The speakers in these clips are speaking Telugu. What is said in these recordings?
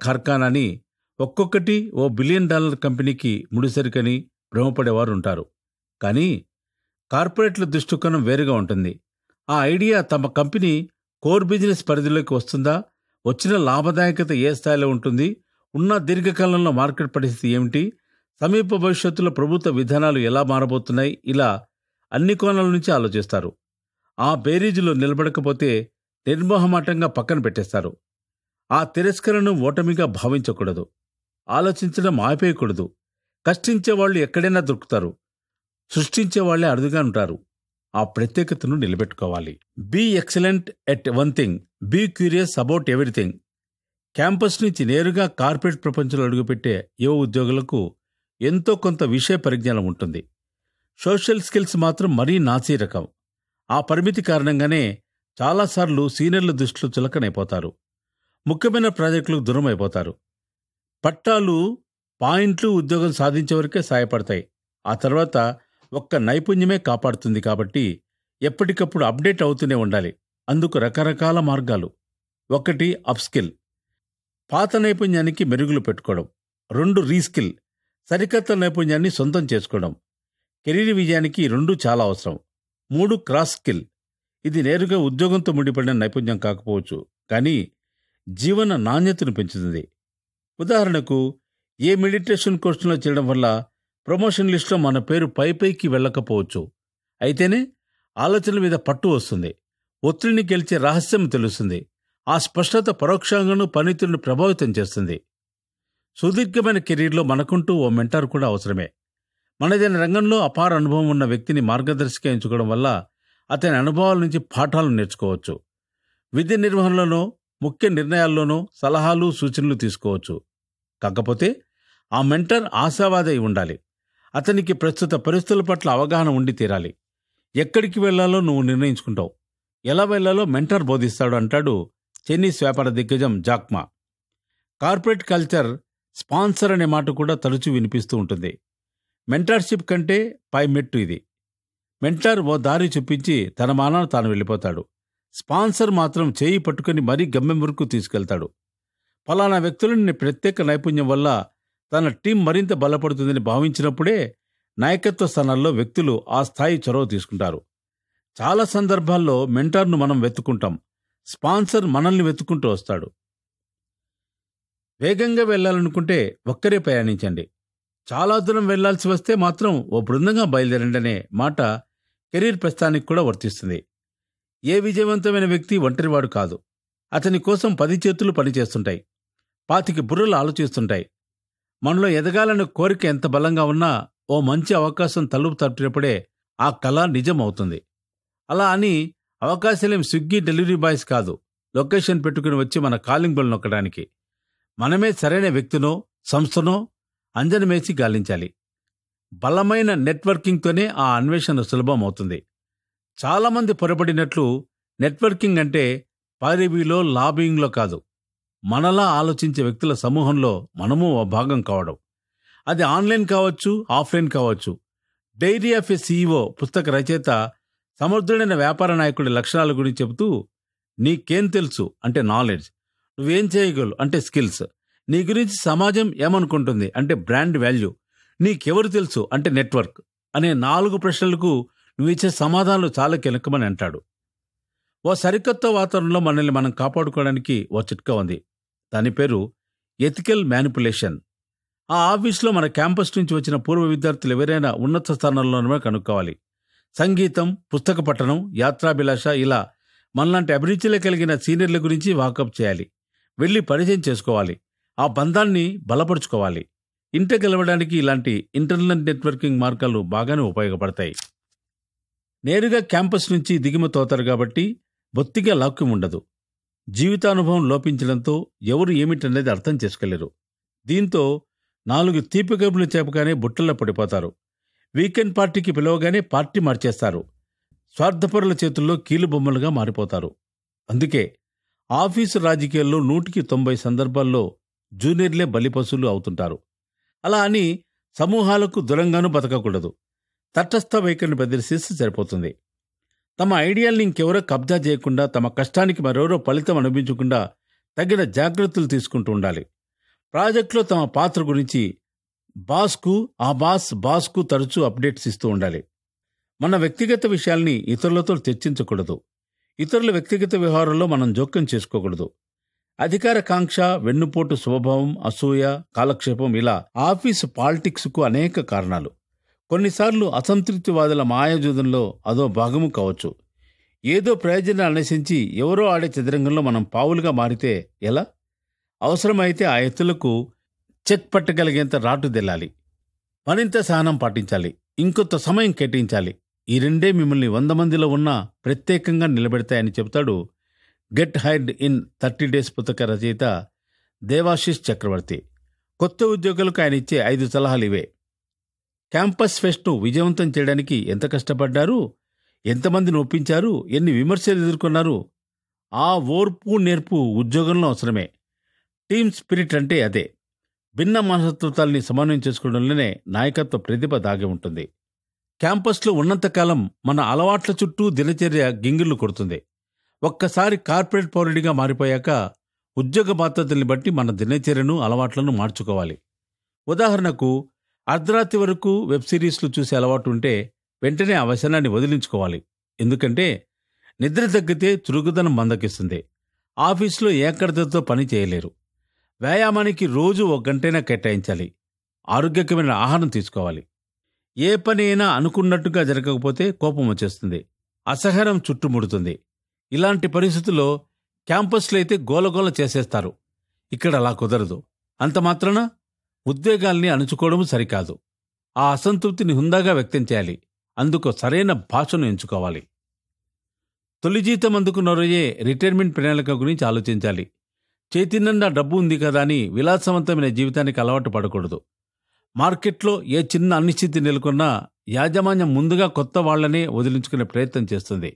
కార్ఖానాని ఒక్కొక్కటి ఓ బిలియన్ డాలర్ కంపెనీకి ముడిసరికని భ్రమపడేవారు ఉంటారు కానీ కార్పొరేట్ల దృష్టికోణం వేరుగా ఉంటుంది ఆ ఐడియా తమ కంపెనీ కోర్ బిజినెస్ పరిధిలోకి వస్తుందా వచ్చిన లాభదాయకత ఏ స్థాయిలో ఉంటుంది ఉన్న దీర్ఘకాలంలో మార్కెట్ పరిస్థితి ఏమిటి సమీప భవిష్యత్తులో ప్రభుత్వ విధానాలు ఎలా మారబోతున్నాయి ఇలా అన్ని కోణాల నుంచి ఆలోచిస్తారు ఆ బేరీజులో నిలబడకపోతే నిర్మోహమాటంగా పక్కన పెట్టేస్తారు ఆ తిరస్కరణను ఓటమిగా భావించకూడదు ఆలోచించడం ఆపేయకూడదు కష్టించే వాళ్ళు ఎక్కడైనా దొరుకుతారు సృష్టించే వాళ్ళే అరుదుగా ఉంటారు ఆ ప్రత్యేకతను నిలబెట్టుకోవాలి be excellent at one thing be curious about everything campus నుంచి నేరుగా కార్పొరేట్ ప్రపంచంలో అడుగుపెట్టే యువ ఉద్యోగులకు ఎంతో కొంత విషయ పరిజ్ఞానం ఉంటుంది సోషల్ స్కిల్స్ మాత్రం మరీ నాసీ రకం ఆ పరిమితి కారణంగానే చాలాసార్లు సీనియర్ల దృష్టిలో చులకనైపోతారు ముఖ్యమైన ప్రాజెక్టులకు దూరం అయిపోతారు పట్టాలు పాయింట్లు ఉద్యోగం సాధించే వరకే సాయపడతాయి ఆ తర్వాత ఒక్క నైపుణ్యమే కాపాడుతుంది కాబట్టి ఎప్పటికప్పుడు అప్డేట్ అవుతూనే ఉండాలి అందుకు రకరకాల మార్గాలు ఒకటి అప్స్కిల్ పాత నైపుణ్యానికి మెరుగులు పెట్టుకోవడం రెండు రీస్కిల్ సరికొత్త నైపుణ్యాన్ని సొంతం చేసుకోవడం కెరీర్ విజయానికి ఈ రెండు చాలా అవసరం మూడు క్రాస్ స్కిల్ ఇది నేరుగా ఉద్యోగంతో ముడిపడిన నైపుణ్యం కాకపోవచ్చు కానీ జీవన నాణ్యతను పెంచుతుంది ఉదాహరణకు ఏ మెడిటేషన్ కోర్సులో చేయడం వల్ల ప్రమోషన్ లిస్టులో మన పేరు పై పైకి వెళ్ళకపోవచ్చు అయితేనే ఆలోచనల మీద పట్టు వస్తుంది ఒత్తిడిని గెలిచే రహస్యం తెలుస్తుంది ఆ స్పష్టత పరోక్షంగాను పనితీరును ప్రభావితం చేస్తుంది సుదీర్ఘమైన కెరీర్లో మనకుంటూ ఓ మెంటార్ కూడా అవసరమే మనదైన రంగంలో అపార అనుభవం ఉన్న వ్యక్తిని మార్గదర్శిగా ఎంచుకోవడం వల్ల అతని అనుభవాల నుంచి పాఠాలు నేర్చుకోవచ్చు విధి నిర్వహణలోనో ముఖ్య నిర్ణయాల్లోనో సలహాలు సూచనలు తీసుకోవచ్చు కాకపోతే ఆ మెంటర్ ఆశావాదై ఉండాలి అతనికి ప్రస్తుత పరిస్థితుల పట్ల అవగాహన ఉండి తీరాలి ఎక్కడికి వెళ్లాలో నువ్వు నిర్ణయించుకుంటావు ఎలా వెళ్లాలో మెంటర్ బోధిస్తాడు అంటాడు చైనీస్ వ్యాపార దిగ్గజం జాక్మా కార్పొరేట్ కల్చర్ స్పాన్సర్ అనే మాట కూడా తరచూ వినిపిస్తూ ఉంటుంది మెంటార్షిప్ కంటే పై మెట్టు ఇది మెంటార్ ఓ దారి చూపించి తన మానాన తాను వెళ్ళిపోతాడు స్పాన్సర్ మాత్రం చేయి పట్టుకుని మరీ గమ్యం వరకు తీసుకెళ్తాడు ఫలానా వ్యక్తులని ప్రత్యేక నైపుణ్యం వల్ల తన టీం మరింత బలపడుతుందని భావించినప్పుడే నాయకత్వ స్థానాల్లో వ్యక్తులు ఆ స్థాయి చొరవ తీసుకుంటారు చాలా సందర్భాల్లో మెంటార్ను మనం వెతుకుంటాం స్పాన్సర్ మనల్ని వెతుకుంటూ వస్తాడు వేగంగా వెళ్ళాలనుకుంటే ఒక్కరే ప్రయాణించండి చాలా దూరం వెళ్లాల్సి వస్తే మాత్రం ఓ బృందంగా బయలుదేరండి అనే మాట కెరీర్ ప్రస్థానికి కూడా వర్తిస్తుంది ఏ విజయవంతమైన వ్యక్తి ఒంటరివాడు కాదు అతని కోసం పది చేతులు పనిచేస్తుంటాయి పాతికి బుర్రలు ఆలోచిస్తుంటాయి మనలో ఎదగాలనే కోరిక ఎంత బలంగా ఉన్నా ఓ మంచి అవకాశం తలుపు తట్టినప్పుడే ఆ కళ నిజం అవుతుంది అలా అని అవకాశాలేం స్విగ్గీ డెలివరీ బాయ్స్ కాదు లొకేషన్ పెట్టుకుని వచ్చి మన కాలింగ్ బెల్ నొక్కడానికి మనమే సరైన వ్యక్తినో సంస్థనో అంజనమేసి గాలించాలి బలమైన నెట్వర్కింగ్తోనే ఆ అన్వేషణ సులభం అవుతుంది చాలామంది పొరపడినట్లు నెట్వర్కింగ్ అంటే పారివీలో లాబింగ్లో కాదు మనలా ఆలోచించే వ్యక్తుల సమూహంలో మనము ఓ భాగం కావడం అది ఆన్లైన్ కావచ్చు ఆఫ్లైన్ కావచ్చు డైరీ ఆఫ్ ఎ సీఈఓ పుస్తక రచయిత సమర్థుడైన వ్యాపార నాయకుడి లక్షణాల గురించి చెబుతూ నీకేం తెలుసు అంటే నాలెడ్జ్ నువ్వేం చేయగలవు అంటే స్కిల్స్ నీ గురించి సమాజం ఏమనుకుంటుంది అంటే బ్రాండ్ వాల్యూ నీకెవరు తెలుసు అంటే నెట్వర్క్ అనే నాలుగు ప్రశ్నలకు నువ్వు ఇచ్చే సమాధానాలు చాలా కీలకమని అంటాడు ఓ సరికొత్త వాతావరణంలో మనల్ని మనం కాపాడుకోవడానికి ఓ చిట్కా ఉంది దాని పేరు ఎథికల్ మ్యానిపులేషన్ ఆ ఆఫీస్లో మన క్యాంపస్ నుంచి వచ్చిన పూర్వ విద్యార్థులు ఎవరైనా ఉన్నత స్థానంలోనే కనుక్కోవాలి సంగీతం పుస్తక పఠనం యాత్రాభిలాష ఇలా మనలాంటి అభిరుచులు కలిగిన సీనియర్ల గురించి వాకప్ చేయాలి వెళ్ళి పరిచయం చేసుకోవాలి ఆ బంధాన్ని బలపరుచుకోవాలి ఇంట గెలవడానికి ఇలాంటి ఇంటర్నెట్ నెట్వర్కింగ్ మార్గాలు బాగానే ఉపయోగపడతాయి నేరుగా క్యాంపస్ నుంచి దిగుమతవుతారు కాబట్టి బొత్తిగా లాక్యం ఉండదు జీవితానుభవం లోపించడంతో ఎవరు ఏమిటనేది అర్థం చేసుకోలేరు దీంతో నాలుగు తీపి కబులు చెప్పగానే బుట్టల్లో పడిపోతారు వీకెండ్ పార్టీకి పిలవగానే పార్టీ మార్చేస్తారు స్వార్థపరుల చేతుల్లో కీలుబొమ్మలుగా మారిపోతారు అందుకే ఆఫీసు రాజకీయాల్లో నూటికి తొంభై సందర్భాల్లో జూనియర్లే బలిపశువులు అవుతుంటారు అలా అని సమూహాలకు దూరంగానూ బతకకూడదు తటస్థ వైఖరిని ప్రదర్శిస్తే సరిపోతుంది తమ ఐడియాల్ని ఇంకెవరో కబ్జా చేయకుండా తమ కష్టానికి మరెవరో ఫలితం అనిపించకుండా తగిన జాగ్రత్తలు తీసుకుంటూ ఉండాలి ప్రాజెక్టులో తమ పాత్ర గురించి బాస్కు ఆ బాస్ బాస్కు తరచూ అప్డేట్స్ ఇస్తూ ఉండాలి మన వ్యక్తిగత విషయాల్ని ఇతరులతో చర్చించకూడదు ఇతరుల వ్యక్తిగత వ్యవహారంలో మనం జోక్యం చేసుకోకూడదు అధికార కాంక్ష వెన్నుపోటు స్వభావం అసూయ కాలక్షేపం ఇలా ఆఫీసు పాలిటిక్స్కు అనేక కారణాలు కొన్నిసార్లు అసంతృప్తివాదుల మాయాజూదంలో అదో భాగము కావచ్చు ఏదో ప్రయోజనాలు అన్వేషించి ఎవరో ఆడే చదరంగంలో మనం పావులుగా మారితే ఎలా అవసరమైతే ఆ ఎత్తులకు చెక్ పట్టగలిగేంత రాటు తెల్లాలి మరింత సహనం పాటించాలి ఇంకొంత సమయం కేటాయించాలి ఈ రెండే మిమ్మల్ని వంద మందిలో ఉన్నా ప్రత్యేకంగా నిలబెడతాయని చెబుతాడు get hired in thirty days పుస్తక రచయిత దేవాశిష్ చక్రవర్తి కొత్త ఉద్యోగులకు ఆయన ఇచ్చే ఐదు సలహాలు ఇవే క్యాంపస్ ఫెస్ట్ను విజయవంతం చేయడానికి ఎంత కష్టపడ్డారు ఎంతమందిని ఒప్పించారు ఎన్ని విమర్శలు ఎదుర్కొన్నారు ఆ ఓర్పు నేర్పు ఉద్యోగంలో అవసరమే టీమ్ స్పిరిట్ అంటే అదే భిన్న మనస్తత్వాల్ని సమన్వయం చేసుకోవడంలోనే నాయకత్వ ప్రతిభ దాగి ఉంటుంది క్యాంపస్లో ఉన్నంతకాలం మన అలవాట్ల చుట్టూ దినచర్య గింగిర్లు కొడుతుంది ఒక్కసారి కార్పొరేట్ పౌరుడిగా మారిపోయాక ఉద్యోగ బాధ్యతల్ని బట్టి మన దినచర్యను అలవాట్లను మార్చుకోవాలి ఉదాహరణకు అర్ధరాత్రి వరకు వెబ్ సిరీస్లు చూసే అలవాటు ఉంటే వెంటనే ఆ వ్యసనాన్ని వదిలించుకోవాలి ఎందుకంటే నిద్ర తగ్గితే చురుకుదనం మందకిస్తుంది ఆఫీసులో ఏకర్థతో పని చేయలేరు వ్యాయామానికి రోజు ఒక గంటైనా కేటాయించాలి ఆరోగ్యకరమైన ఆహారం తీసుకోవాలి ఏ పని అయినా అనుకున్నట్టుగా జరగకపోతే కోపం వచ్చేస్తుంది అసహనం చుట్టుముడుతుంది ఇలాంటి పరిస్థితుల్లో క్యాంపస్లో అయితే గోలగోల చేసేస్తారు ఇక్కడ అలా కుదరదు అంత మాత్రాన ఉద్వేగాల్ని అణుచుకోవడం సరికాదు ఆ అసంతృప్తిని హుందాగా వ్యక్తం చేయాలి అందుకు సరైన భాషను ఎంచుకోవాలి తొలి జీతం అందుకున్నరోయే రిటైర్మెంట్ ప్రణాళిక గురించి ఆలోచించాలి చేతినిండా డబ్బు ఉంది కదా అని విలాసవంతమైన జీవితానికి అలవాటు పడకూడదు మార్కెట్లో ఏ చిన్న అనిశ్చితి నెలకొన్నా యాజమాన్యం ముందుగా కొత్త వాళ్లనే వదిలించుకునే ప్రయత్నం చేస్తుంది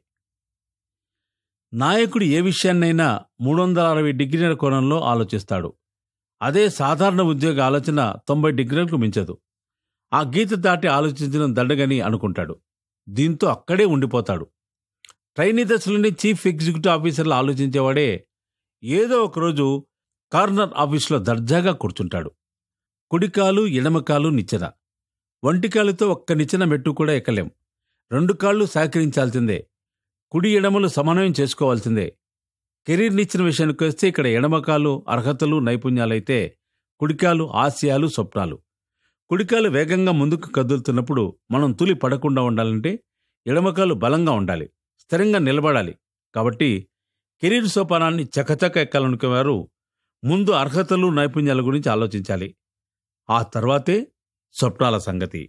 నాయకుడు ఏ విషయాన్నైనా మూడు వందల అరవై డిగ్రీల కోణంలో ఆలోచిస్తాడు అదే సాధారణ ఉద్యోగ ఆలోచన తొంభై డిగ్రీలకు మించదు ఆ గీత దాటి ఆలోచించడం దండగని అనుకుంటాడు దీంతో అక్కడే ఉండిపోతాడు ట్రైనీ దశలోని చీఫ్ ఎగ్జిక్యూటివ్ ఆఫీసర్లు ఆలోచించేవాడే ఏదో ఒకరోజు కార్నర్ ఆఫీసులో దర్జాగా కూర్చుంటాడు కుడికాలు ఎడమకాలు నిచ్చెన ఒంటికాలుతో ఒక్క నిచ్చెన మెట్టు కూడా ఎక్కలేం రెండు కాళ్ళు సహకరించాల్సిందే కుడి ఎడమలు సమన్వయం చేసుకోవాల్సిందే కెరీర్ నిచ్చిన విషయానికి వస్తే ఇక్కడ ఎడమకాలు అర్హతలు నైపుణ్యాలైతే కుడికాలు ఆశయాలు స్వప్నాలు కుడికాలు వేగంగా ముందుకు కదులుతున్నప్పుడు మనం తులి పడకుండా ఉండాలంటే ఎడమకాలు బలంగా ఉండాలి స్థిరంగా నిలబడాలి కాబట్టి కెరీర్ సోపానాన్ని చకచక ఎక్కాలనుకునేవారు ముందు అర్హతలు నైపుణ్యాల గురించి ఆలోచించాలి ఆ తర్వాతే స్వప్నాల సంగతి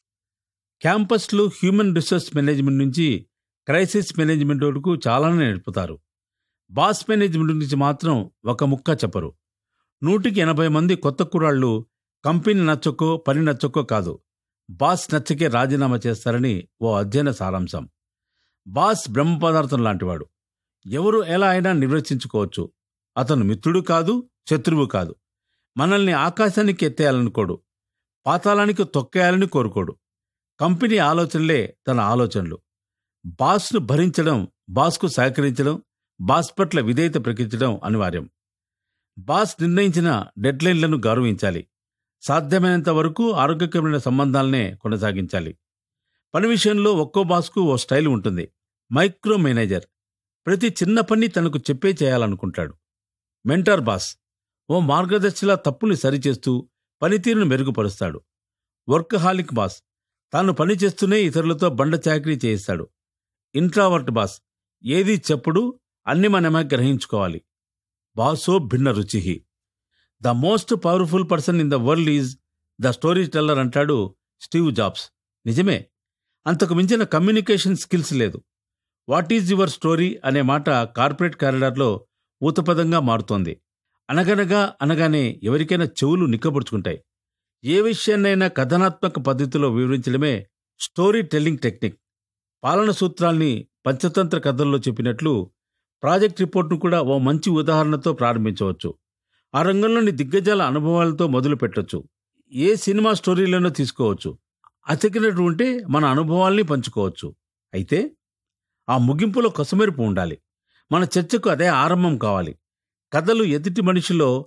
క్యాంపస్లు హ్యూమన్ రిసోర్స్ మేనేజ్మెంట్ నుంచి క్రైసిస్ మేనేజ్మెంట్ వరకు చాలానే నేర్పుతారు బాస్ మేనేజ్మెంట్ నుంచి మాత్రం ఒక ముక్క చెప్పరు నూటికి ఎనభై మంది కొత్త కుర్రాళ్ళు కంపెనీ నచ్చకో పని నచ్చకో కాదు బాస్ నచ్చకే రాజీనామా చేస్తారని ఓ అధ్యయన సారాంశం బాస్ బ్రహ్మ పదార్థం లాంటివాడు ఎవరు ఎలా అయినా నిర్వచించుకోవచ్చు అతను మిత్రుడు కాదు శత్రువు కాదు మనల్ని ఆకాశానికి ఎత్తేయాలనుకోడు పాతాళానికి తొక్కేయాలని కోరుకోడు కంపెనీ ఆలోచనలే తన ఆలోచనలు బాస్ను భరించడం బాస్కు సహకరించడం బాస్ పట్ల విధేయత ప్రకటించడం అనివార్యం బాస్ నిర్ణయించిన డెడ్లైన్లను గౌరవించాలి సాధ్యమైనంత వరకు ఆరోగ్యకరమైన సంబంధాలనే కొనసాగించాలి పని విషయంలో ఒక్కో బాస్కు ఓ స్టైల్ ఉంటుంది మైక్రో మేనేజర్ ప్రతి చిన్న పని తనకు చెప్పే చేయాలనుకుంటాడు మెంటార్ బాస్ ఓ మార్గదర్శిలా తప్పుల్ని సరిచేస్తూ పనితీరును మెరుగుపరుస్తాడు వర్క్ హాలిక్ బాస్ తాను పని చేస్తూనే ఇతరులతో బండ చాకరీ చేయిస్తాడు ఇంట్రావర్ట్ బాస్ ఏది చెప్పుడు అన్ని మనమే గ్రహించుకోవాలి బాసో భిన్న రుచి the most powerful person in the world is the storyteller అంటాడు స్టీవ్ జాబ్స్ నిజమే అంతకు మించిన కమ్యూనికేషన్ స్కిల్స్ లేదు వాట్ ఈజ్ యువర్ స్టోరీ అనే మాట కార్పొరేట్ కారిడార్లో ఊతపదంగా మారుతోంది అనగనగా అనగానే ఎవరికైనా చెవులు నిక్కబుడుచుకుంటాయి ఏ విషయాన్నైనా కథనాత్మక పద్ధతిలో వివరించడమే స్టోరీ టెల్లింగ్ టెక్నిక్ పాలన సూత్రాల్ని పంచతంత్ర కథల్లో చెప్పినట్లు ప్రాజెక్ట్ రిపోర్ట్ను కూడా ఓ మంచి ఉదాహరణతో ప్రారంభించవచ్చు ఆ రంగంలోని దిగ్గజాల అనుభవాలతో మొదలు పెట్టొచ్చు ఏ సినిమా స్టోరీలోనో తీసుకోవచ్చు అతికినట్టు ఉంటే మన అనుభవాల్ని పంచుకోవచ్చు అయితే ఆ ముగింపులో కొసమెరుపు ఉండాలి మన చర్చకు అదే ఆరంభం కావాలి కథలు ఎదుటి మనిషిలో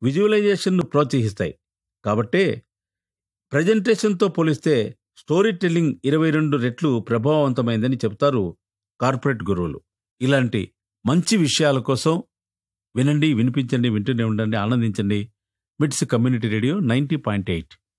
విజువలైజేషన్ను ప్రోత్సహిస్తాయి కాబట్టే ప్రజెంటేషన్తో పోలిస్తే స్టోరీ టెల్లింగ్ ఇరవై రెండు రెట్లు ప్రభావవంతమైందని చెప్తారు కార్పొరేట్ గురువులు ఇలాంటి మంచి విషయాల కోసం వినండి వినిపించండి వింటూనే ఉండండి ఆనందించండి MITS community radio ninety point eight